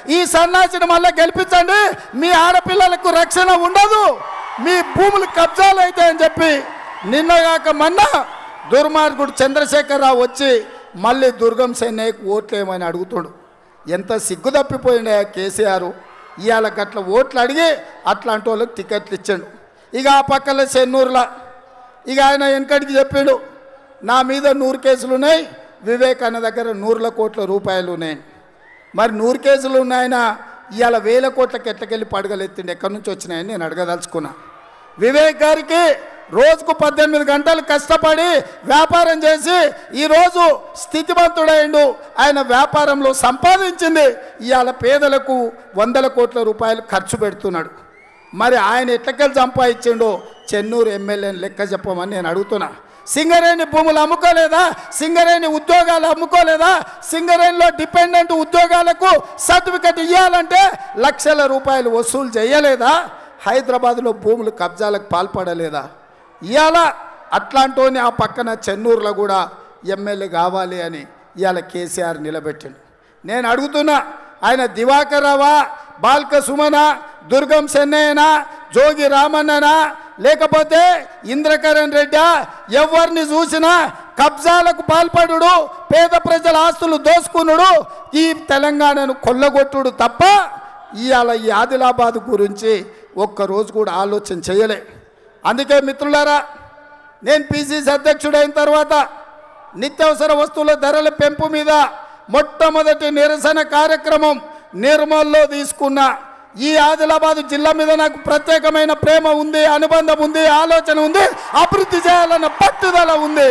ఈ సన్నాసిని మళ్ళీ గెలిపించండి మీ ఆడపిల్లలకు రక్షణ ఉండదు మీ భూములు కబ్జాలు అవుతాయని చెప్పి నిన్నగాక మొన్న దుర్మార్గుడు చంద్రశేఖరరావు వచ్చి మళ్ళీ దుర్గం సెన్నయ్యకు ఓట్లేమని అడుగుతాడు ఎంత సిగ్గు తప్పిపోయిండే కేసీఆర్ ఇవాళ గట్ల ఓట్లు అడిగి అట్లాంటి వాళ్ళకి టికెట్లు ఇచ్చాడు ఇక ఆ పక్కన చెన్నూరులా ఇక ఆయన వెనకడికి చెప్పాడు నా మీద నూరు కేసులు ఉన్నాయి వివేక్ అన్న దగ్గర నూరుల కోట్ల రూపాయలు ఉన్నాయి మరి నూరు కేసులు ఉన్నాయన ఇవాళ వేల కోట్లకి ఎట్లకెళ్ళి పడగలెత్తిండి ఎక్కడి నుంచి వచ్చినాయని నేను అడగదలుచుకున్నా వివేక్ గారికి రోజుకు పద్దెనిమిది గంటలు కష్టపడి వ్యాపారం చేసి ఈరోజు స్థితివంతుడైండు ఆయన వ్యాపారంలో సంపాదించింది ఇవాళ పేదలకు వందల కోట్ల రూపాయలు ఖర్చు పెడుతున్నాడు మరి ఆయన ఎట్లకెళ్ళి సంపాదించిండో చెన్నూరు ఎమ్మెల్యేని లెక్క చెప్పమని నేను అడుగుతున్నా సింగరేణి భూములు అమ్ముకోలేదా సింగరేణి ఉద్యోగాలు అమ్ముకోలేదా సింగరేణిలో డిపెండెంట్ ఉద్యోగాలకు సర్టిఫికెట్ ఇవ్వాలంటే లక్షల రూపాయలు వసూలు చేయలేదా హైదరాబాద్లో భూములు కబ్జాలకు పాల్పడలేదా ఇవాళ అట్లాంటోని ఆ పక్కన చెన్నూరులో కూడా ఎమ్మెల్యే కావాలి అని ఇవాళ కేసీఆర్ నిలబెట్టిండు నేను అడుగుతున్నా ఆయన దివాకర్ రావా బాల్క సుమన దుర్గం చెన్నయ్యనా జోగి రామన్ననా లేకపోతే ఇంద్రకరణ్ రెడ్డా ఎవరిని చూసినా కబ్జాలకు పాల్పడుడు పేద ప్రజల ఆస్తులు దోసుకునుడు ఈ తెలంగాణను కొల్లగొట్టుడు తప్ప ఇవాళ ఈ ఆదిలాబాద్ గురించి ఒక్కరోజు కూడా ఆలోచన చేయలే అందుకే మిత్రులారా నేను పిసిసి అధ్యక్షుడైన తర్వాత నిత్యావసర వస్తువుల ధరల పెంపు మీద మొట్టమొదటి నిరసన కార్యక్రమం నిర్మల్లో తీసుకున్న ఈ ఆదిలాబాద్ జిల్లా మీద నాకు ప్రత్యేకమైన ప్రేమ ఉంది అనుబంధం ఉంది ఆలోచన ఉంది అభివృద్ధి చేయాలన్న పట్టుదల ఉంది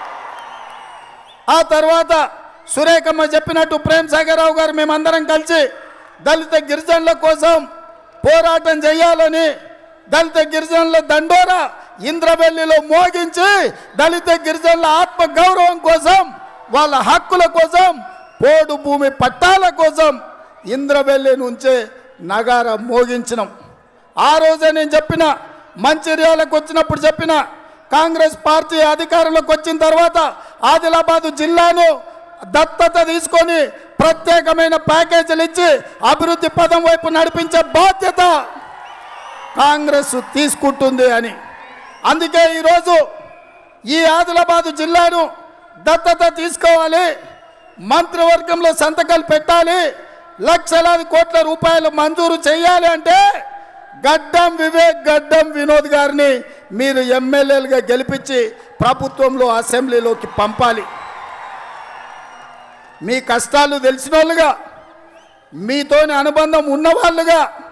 ఆ తర్వాత సురేఖమ్మ చెప్పినట్టు ప్రేమ్ సాగర్రావు గారు మేమందరం కలిసి దళిత గిరిజనుల కోసం పోరాటం చేయాలని దళిత గిరిజనుల దండోరా ఇంద్రవెల్లిలో మోగించి దళిత గిరిజనుల ఆత్మ గౌరవం కోసం వాళ్ళ హక్కుల కోసం పోడు భూమి పట్టాల కోసం ఇంద్రవెల్లి నుంచే నగార మోగించినాం ఆ రోజే నేను చెప్పిన మంచిర్యాలకు వచ్చినప్పుడు చెప్పిన కాంగ్రెస్ పార్టీ అధికారంలోకి వచ్చిన తర్వాత ఆదిలాబాద్ జిల్లాను దత్తత తీసుకొని ప్రత్యేకమైన ప్యాకేజీలు ఇచ్చి అభివృద్ధి పదం వైపు నడిపించే బాధ్యత కాంగ్రెస్ తీసుకుంటుంది అని అందుకే ఈరోజు ఈ ఆదిలాబాద్ జిల్లాను దత్తత తీసుకోవాలి మంత్రివర్గంలో సంతకాలు పెట్టాలి లక్షలాది కోట్ల రూపాయలు మంజూరు చేయాలి అంటే గడ్డం వివేక్ గడ్డం వినోద్ గారిని మీరు ఎమ్మెల్యేలుగా గెలిపించి ప్రభుత్వంలో అసెంబ్లీలోకి పంపాలి మీ కష్టాలు తెలిసిన వాళ్ళుగా మీతోని అనుబంధం ఉన్నవాళ్ళుగా